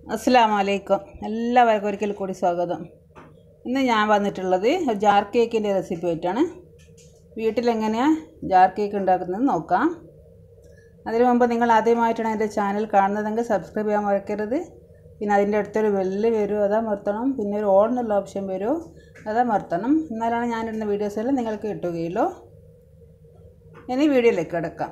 അസ്സാം വലൈക്കും എല്ലാവർക്കും ഒരിക്കൽ കൂടി സ്വാഗതം ഇന്ന് ഞാൻ വന്നിട്ടുള്ളത് ഒരു ജാർ കേക്കിൻ്റെ റെസിപ്പി ആയിട്ടാണ് വീട്ടിലെങ്ങനെയാണ് ജാർ കേക്ക് ഉണ്ടാക്കുന്നത് നോക്കാം അതിനു മുമ്പ് നിങ്ങൾ ആദ്യമായിട്ടാണ് എൻ്റെ ചാനൽ കാണുന്നതെങ്കിൽ സബ്സ്ക്രൈബ് ചെയ്യാൻ മറക്കരുത് പിന്നെ അതിൻ്റെ അടുത്തൊരു വെല്ല് വരും അതാ മർത്തണം പിന്നെ ഒരു ഓൺ എന്നുള്ള ഓപ്ഷൻ വരും അതാ മർത്തണം എന്നാലാണ് ഞാനിടുന്ന വീഡിയോസെല്ലാം നിങ്ങൾക്ക് കിട്ടുകയുള്ളൂ ഇനി വീഡിയോയിലേക്ക് കിടക്കാം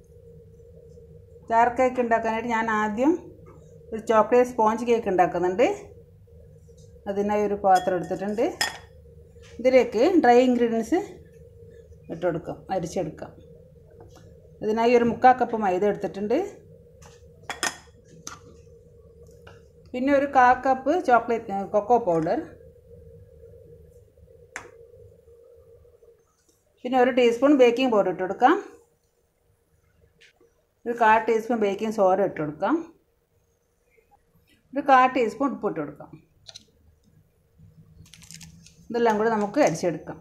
ജാർ കേക്ക് ഉണ്ടാക്കാനായിട്ട് ഞാൻ ആദ്യം ഒരു ചോക്ലേറ്റ് സ്പോഞ്ച് കേക്ക് ഉണ്ടാക്കുന്നുണ്ട് അതിനായി ഒരു പാത്രം എടുത്തിട്ടുണ്ട് ഇതിലേക്ക് ഡ്രൈ ഇൻഗ്രീഡിയൻസ് ഇട്ട് കൊടുക്കാം അരിച്ചെടുക്കാം അതിനായി ഒരു മുക്കാൽ കപ്പ് മൈദ എടുത്തിട്ടുണ്ട് പിന്നെ ഒരു കാ കപ്പ് ചോക്ലേറ്റ് കൊക്കോ പൗഡർ പിന്നെ ഒരു ടീസ്പൂൺ ബേക്കിംഗ് പൗഡർ ഇട്ട് കൊടുക്കാം ഒരു കാൽ ടീസ്പൂൺ ബേക്കിംഗ് സോഡ ഇട്ട് കൊടുക്കാം ഒരു കാൽ ടീസ്പൂൺ ഉപ്പ് ഇട്ട് കൊടുക്കാം ഇതെല്ലാം കൂടി നമുക്ക് അരിച്ചെടുക്കാം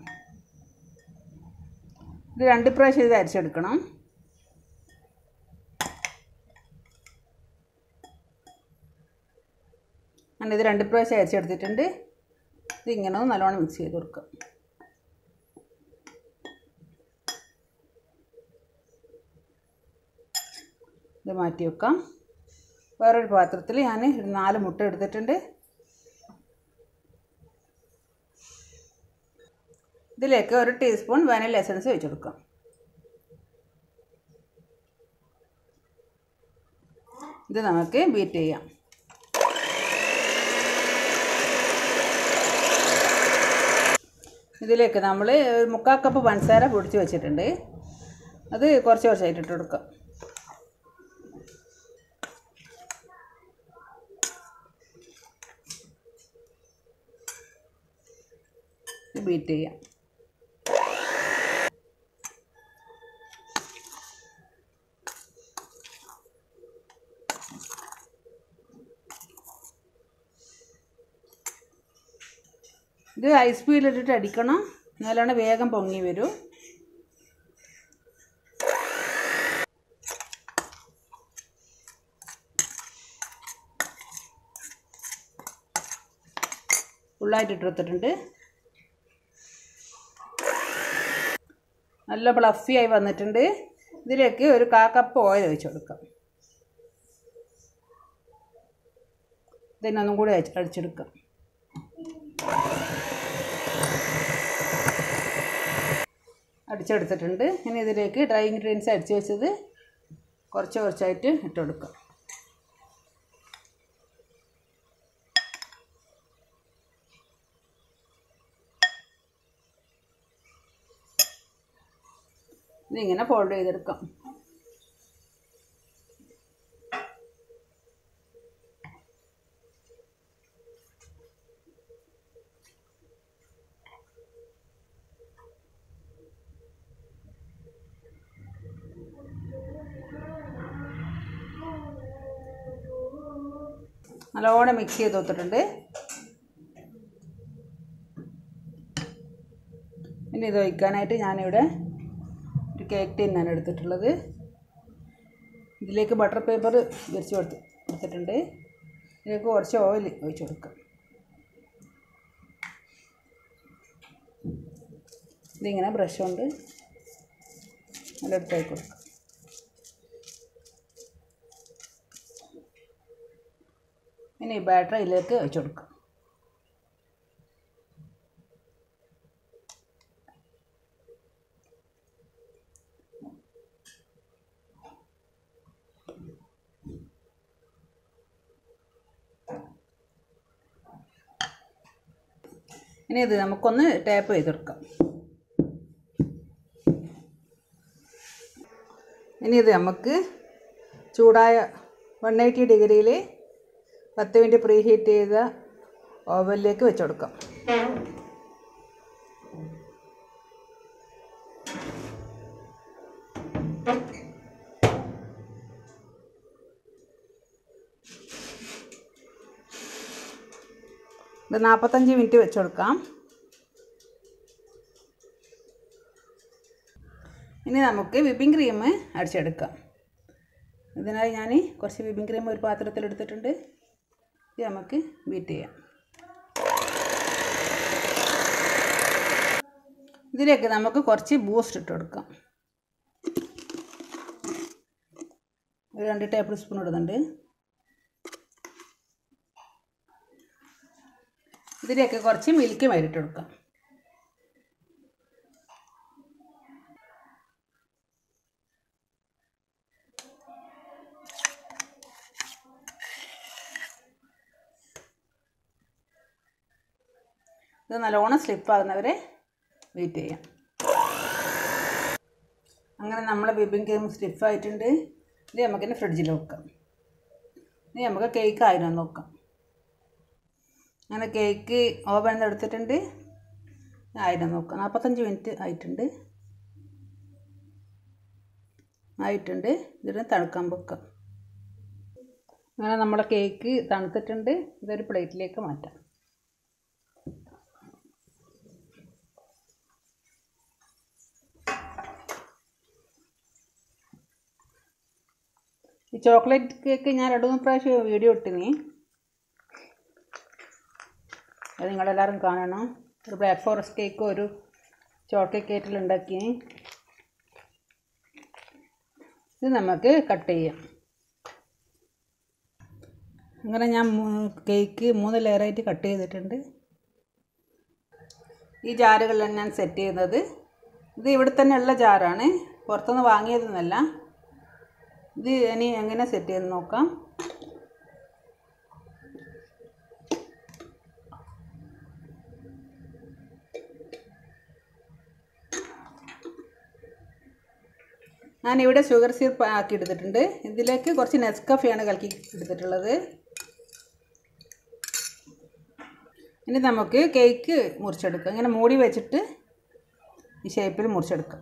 ഇത് രണ്ട് പ്രാവശ്യം ഇത് അരിച്ചെടുക്കണം അങ്ങനെ ഇത് രണ്ട് പ്രാവശ്യം അരിച്ചെടുത്തിട്ടുണ്ട് ഇതിങ്ങനെ ഒന്ന് നല്ലോണം മിക്സ് ചെയ്ത് കൊടുക്കാം ഇത് മാറ്റി വെക്കാം വേറൊരു പാത്രത്തിൽ ഞാൻ ഒരു നാല് മുട്ട എടുത്തിട്ടുണ്ട് ഇതിലേക്ക് ഒരു ടീസ്പൂൺ വാനില എസൻസ് വെച്ച് കൊടുക്കാം ഇത് നമുക്ക് ബീറ്റ് ചെയ്യാം ഇതിലേക്ക് നമ്മൾ ഒരു മുക്കാൽ കപ്പ് പഞ്ചസാര പൊടിച്ച് വെച്ചിട്ടുണ്ട് അത് കുറച്ച് കുറച്ചായിട്ട് ഇട്ട് കൊടുക്കാം ബീറ്റ് ചെയ്യാം ഇത് ഹൈ സ്പീഡിലിട്ടിട്ട് അടിക്കണം എന്നാലാണ് വേഗം പൊങ്ങി വരൂ ഫുള്ളായിട്ട് ഇട്ടെടുത്തിട്ടുണ്ട് നല്ല ഫ്ലഫി ആയി വന്നിട്ടുണ്ട് ഇതിലേക്ക് ഒരു കാ കപ്പ് ഓയിൽ ഒഴിച്ച് കൊടുക്കാം ഇതിനൊന്നും കൂടി അടിച്ച് അടിച്ചെടുക്കാം അടിച്ചെടുത്തിട്ടുണ്ട് ഇനി ഇതിലേക്ക് ഡ്രൈ ഇൻഗ്രീഡിയൻസ് അടിച്ച് വെച്ചത് കുറച്ച് കുറച്ചായിട്ട് ഇട്ട് കൊടുക്കാം ഇതിങ്ങനെ ഫോൾഡ് ചെയ്തെടുക്കാം നല്ലോണം മിക്സ് ചെയ്ത് കൊടുത്തിട്ടുണ്ട് ഇനി ഇത് ഒഴിക്കാനായിട്ട് ഞാനിവിടെ ഒരു കേക്ക് ടിന്നാണ് എടുത്തിട്ടുള്ളത് ഇതിലേക്ക് ബട്ടർ പേപ്പർ വിരിച്ച് കൊടുത്ത് കൊടുത്തിട്ടുണ്ട് ഇതിലേക്ക് കുറച്ച് ഓയിൽ ഒഴിച്ച് കൊടുക്കാം ഇതിങ്ങനെ ബ്രഷ് കൊണ്ട് നല്ല എടുത്തായി കൊടുക്കാം ഇനി ഈ ബാറ്റർ ഇതിലേക്ക് ഒഴിച്ച് കൊടുക്കാം ഇനി ഇത് നമുക്കൊന്ന് ടാപ്പ് ചെയ്തെടുക്കാം ഇനി ഇത് നമുക്ക് ചൂടായ വൺ എയ്റ്റി ഡിഗ്രിയിൽ പത്ത് മിനിറ്റ് പ്രീ ഹീറ്റ് ചെയ്ത ഓവനിലേക്ക് വെച്ച് കൊടുക്കാം ഇത് നാൽപ്പത്തഞ്ച് മിനിറ്റ് വെച്ച് കൊടുക്കാം ഇനി നമുക്ക് വിപ്പിംഗ് ക്രീം അടിച്ചെടുക്കാം ഇതിനായി ഞാൻ കുറച്ച് വിപ്പിംഗ് ക്രീം ഒരു പാത്രത്തിൽ എടുത്തിട്ടുണ്ട് ഇത് നമുക്ക് ബീറ്റ് ചെയ്യാം ഇതിലേക്ക് നമുക്ക് കുറച്ച് ബൂസ്റ്റ് ഇട്ട് കൊടുക്കാം ഒരു രണ്ട് ടേബിൾ സ്പൂൺ ഇടുന്നുണ്ട് ഇതിലേക്ക് കുറച്ച് മിൽക്ക് മേരിട്ട് കൊടുക്കാം ഇത് നല്ലോണം സ്ലിപ്പാകുന്നവരെ വെയിറ്റ് ചെയ്യാം അങ്ങനെ നമ്മളെ ബിബിങ് ക്രീം സ്റ്റിഫായിട്ടുണ്ട് ഇത് നമുക്കിനി ഫ്രിഡ്ജിൽ വെക്കാം ഇനി നമുക്ക് കേക്ക് ആയിരുന്നു നോക്കാം അങ്ങനെ കേക്ക് ഓവനിൽ നിന്ന് എടുത്തിട്ടുണ്ട് ആയിരം നോക്കാം നാൽപ്പത്തഞ്ച് മിനിറ്റ് ആയിട്ടുണ്ട് ആയിട്ടുണ്ട് ഇതിന് തണുക്കാൻ വെക്കാം അങ്ങനെ നമ്മുടെ കേക്ക് തണുത്തിട്ടുണ്ട് ഇതൊരു പ്ലേറ്റിലേക്ക് മാറ്റാം ഈ ചോക്ലേറ്റ് കേക്ക് ഞാൻ രണ്ട് മൂന്ന് പ്രാവശ്യം വീഡിയോ ഇട്ടിനി അത് നിങ്ങളെല്ലാവരും കാണണം ഒരു ബ്ലാക്ക് ഫോറസ്റ്റ് കേക്കും ഒരു ചോക്ലേറ്റ് കേക്കിൽ ഉണ്ടാക്കി ഇത് നമുക്ക് കട്ട് ചെയ്യാം അങ്ങനെ ഞാൻ കേക്ക് മൂന്ന് ലെയറായിട്ട് കട്ട് ചെയ്തിട്ടുണ്ട് ഈ ജാറുകളിലാണ് ഞാൻ സെറ്റ് ചെയ്യുന്നത് ഇത് ഇവിടെ തന്നെ ഉള്ള ജാറാണ് പുറത്തുനിന്ന് വാങ്ങിയതൊന്നുമല്ല ഇത് ഇനി എങ്ങനെ സെറ്റ് ചെയ്ത് നോക്കാം ഞാനിവിടെ ഷുഗർ സിറപ്പ് ആക്കി എടുത്തിട്ടുണ്ട് ഇതിലേക്ക് കുറച്ച് നെസ്കഫയാണ് കലക്കി എടുത്തിട്ടുള്ളത് ഇനി നമുക്ക് കേക്ക് മുറിച്ചെടുക്കാം ഇങ്ങനെ മൂടി വെച്ചിട്ട് ഈ ഷേപ്പിൽ മുറിച്ചെടുക്കാം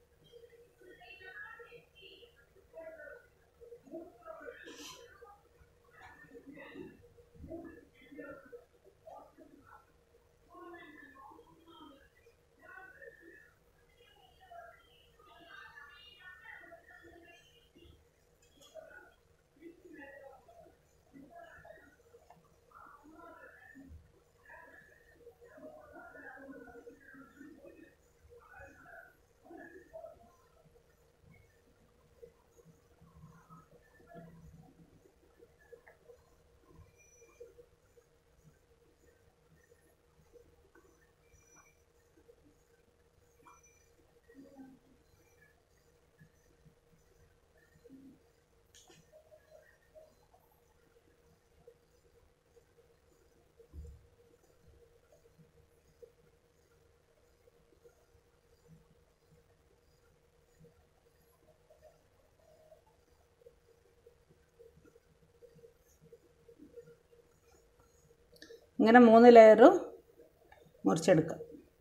ഇങ്ങനെ മൂന്ന് ലെയറും മുറിച്ചെടുക്കാം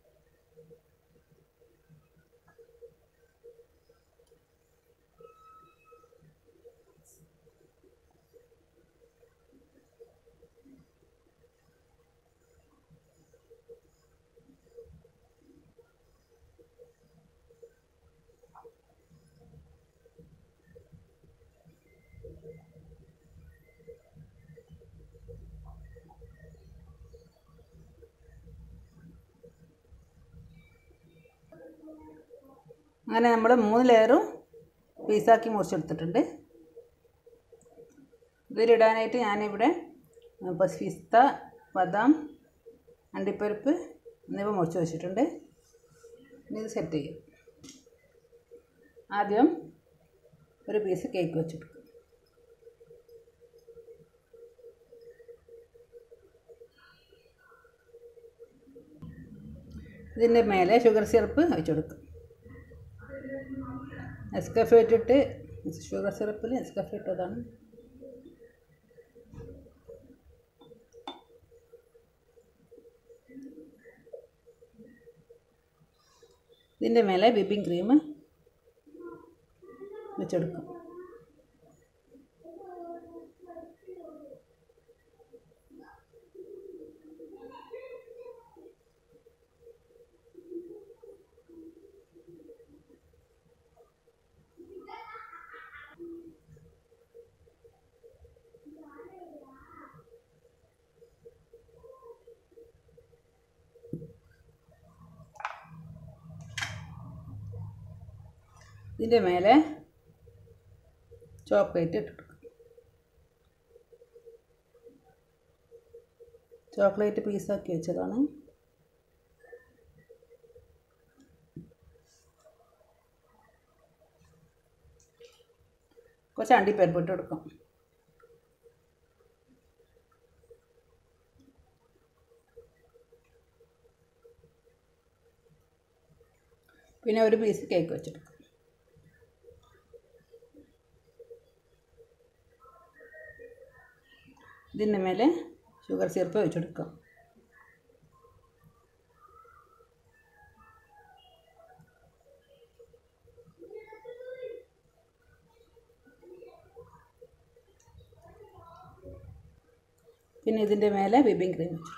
അങ്ങനെ നമ്മൾ മൂന്ന് ലെയറും പീസാക്കി മുറിച്ചെടുത്തിട്ടുണ്ട് ഇതിലിടാനായിട്ട് ഞാനിവിടെ പിസ്ത ബദാം അണ്ടിപ്പരിപ്പ് എന്നിവ മുറിച്ച് വെച്ചിട്ടുണ്ട് ഇനി ഇത് സെറ്റ് ചെയ്യും ആദ്യം ഒരു പീസ് കേക്ക് വെച്ചെടുക്കും ഇതിൻ്റെ മേലെ ഷുഗർ സിറപ്പ് വെച്ചെടുക്കും നെസ്കഫെ ഇട്ടിട്ട് ഷുഗർ സിറപ്പിൽ നെസ്കഫെ ഇട്ടതാണ് ഇതിൻ്റെ മേലെ വിപ്പിംഗ് ക്രീം വെച്ചെടുക്കും ഇതിൻ്റെ മേലെ ചോക്ലേറ്റ് ഇട്ടിട്ട് ചോക്ലേറ്റ് പീസാക്കി വെച്ചതാണ് കുറച്ച് അണ്ടിപ്പരിപ്പ് ഇട്ട് കൊടുക്കാം പിന്നെ ഒരു പീസ് കേക്ക് വെച്ചെടുക്കാം ഇതിൻ്റെ മേലെ ഷുഗർ സിറപ്പ് വെച്ചെടുക്കാം പിന്നെ ഇതിൻ്റെ മേലെ വിപ്പിംഗ് ക്രീം വെച്ചു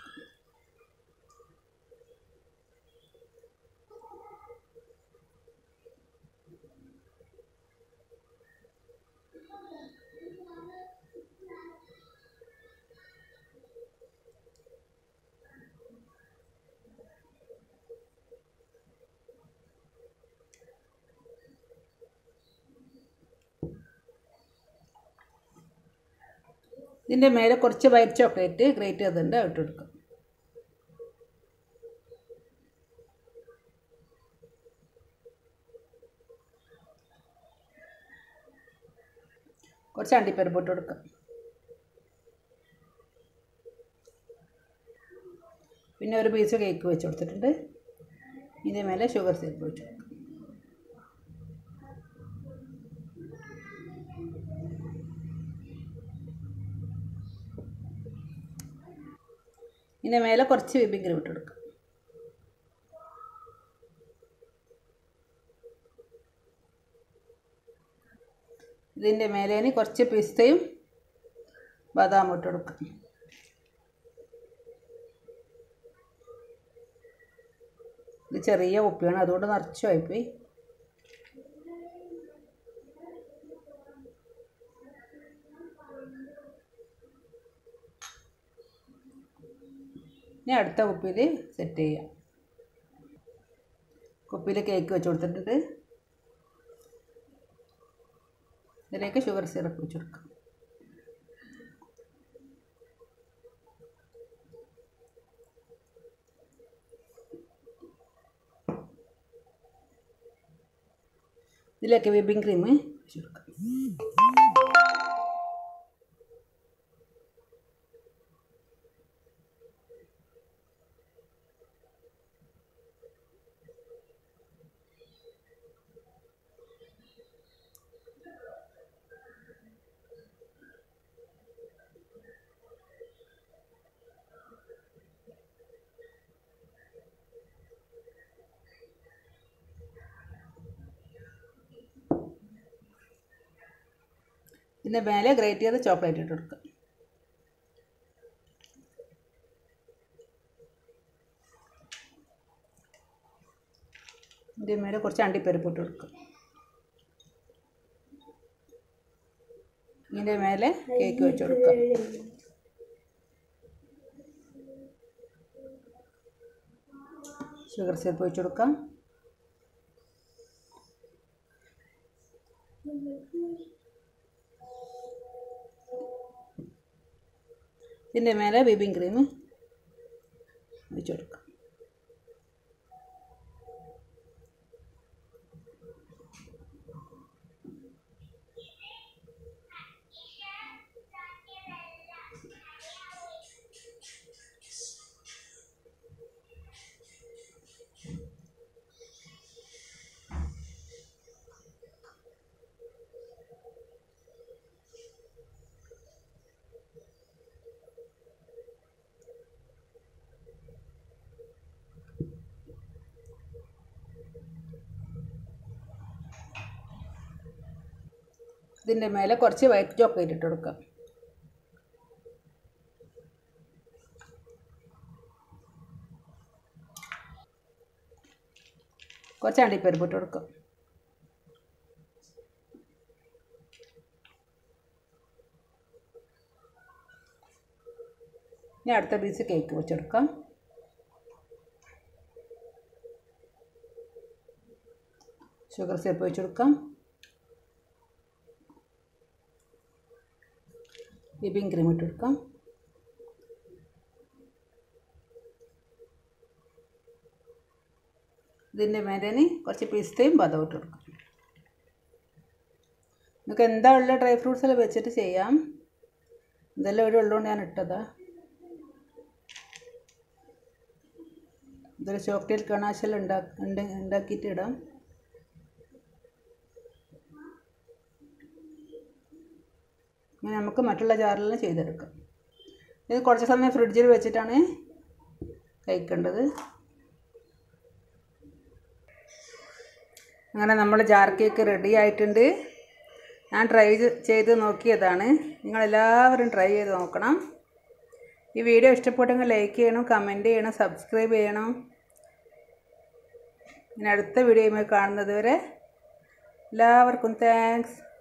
ഇതിൻ്റെ മേലെ കുറച്ച് വൈറ്റ് ചോക്ലേറ്റ് ഗ്രേറ്റ് ചെയ്തിട്ടുണ്ട് ഇട്ട് കൊടുക്കാം കുറച്ച് അണ്ടിപ്പരിപ്പ് ഇട്ട് കൊടുക്കാം പിന്നെ ഒരു പീസ് കേക്ക് വെച്ച് കൊടുത്തിട്ടുണ്ട് ഇതിൻ്റെ മേലെ ഷുഗർ സിറപ്പ് വെച്ച് കൊടുക്കാം ഇതിൻ്റെ മേലെ കുറച്ച് വിപ്പിംഗ് ക്രീം ഇട്ട് കൊടുക്കാം ഇതിൻ്റെ മേലേന് കുറച്ച് പിസ്തയും ബദാമും ഇട്ട് കൊടുക്കാം ഇത് ചെറിയ കുപ്പിയാണ് അതുകൊണ്ട് നിറച്ചു പോയിപ്പോയി ഇനി അടുത്ത കുപ്പിയിൽ സെറ്റ് ചെയ്യാം കുപ്പിയിൽ കേക്ക് വെച്ച് കൊടുത്തിട്ടുണ്ട് ഇതിലേക്ക് ഷുഗർ സിറപ്പ് വെച്ച് കൊടുക്കാം ഇതിലേക്ക് വിപ്പിംഗ് ക്രീം വെച്ച് കൊടുക്കാം ഇതിൻ്റെ മേലെ ഗ്രേറ്റ് ചെയ്ത് ചോക്ലേറ്റ് ഇട്ട് കൊടുക്കുക ഇതിൻ്റെ മേലെ കുറച്ച് അണ്ടിപ്പരിപ്പ് ഇട്ട് കൊടുക്കുക ഇതിൻ്റെ മേലെ കേക്ക് വെച്ച് കൊടുക്കുക ഷുഗർ സിറപ്പ് വെച്ച് കൊടുക്കാം ഇതിൻ്റെ മേലെ വിപ്പിംഗ് ക്രീം ഒഴിച്ച് കൊടുക്കാം ഇതിൻ്റെ മേലെ കുറച്ച് വൈറ്റ് ചോക്ലേറ്റ് ഇട്ട് കൊടുക്കാം കുറച്ച് അണ്ടിപ്പരിപ്പ് ഇട്ട് കൊടുക്കാം ഇനി അടുത്ത പീസ് കേക്ക് വെച്ചെടുക്കാം ഷുഗർ സിറപ്പ് വെച്ച് കൊടുക്കാം വിപ്പിംഗ് ക്രീം ഇട്ട് കൊടുക്കാം ഇതിൻ്റെ മേലേന് കുറച്ച് പിസ്തയും ബദവും ഇട്ട് കൊടുക്കാം നിങ്ങൾക്ക് എന്താ ഉള്ള ഡ്രൈ ഫ്രൂട്ട്സ് എല്ലാം വെച്ചിട്ട് ചെയ്യാം ഇതെല്ലാം ഇവിടെ ഉള്ളതുകൊണ്ട് ഞാൻ ഇട്ടതാ ഇതൊരു ചോക്ലേറ്റ് കണാശെല്ലാം ഉണ്ടാ ഉണ്ടാക്കിയിട്ട് ഇടാം അങ്ങനെ നമുക്ക് മറ്റുള്ള ജാറിലെല്ലാം ചെയ്തെടുക്കാം ഇത് കുറച്ച് സമയം ഫ്രിഡ്ജിൽ വെച്ചിട്ടാണ് കഴിക്കേണ്ടത് അങ്ങനെ നമ്മൾ ജാർ കേക്ക് റെഡി ആയിട്ടുണ്ട് ഞാൻ ട്രൈ ചെയ്ത് നോക്കിയതാണ് നിങ്ങളെല്ലാവരും ട്രൈ ചെയ്ത് നോക്കണം ഈ വീഡിയോ ഇഷ്ടപ്പെട്ടെങ്കിൽ ലൈക്ക് ചെയ്യണം കമൻറ്റ് ചെയ്യണം സബ്സ്ക്രൈബ് ചെയ്യണം ഇനി അടുത്ത വീഡിയോയുമായി കാണുന്നത് വരെ എല്ലാവർക്കും താങ്ക്സ്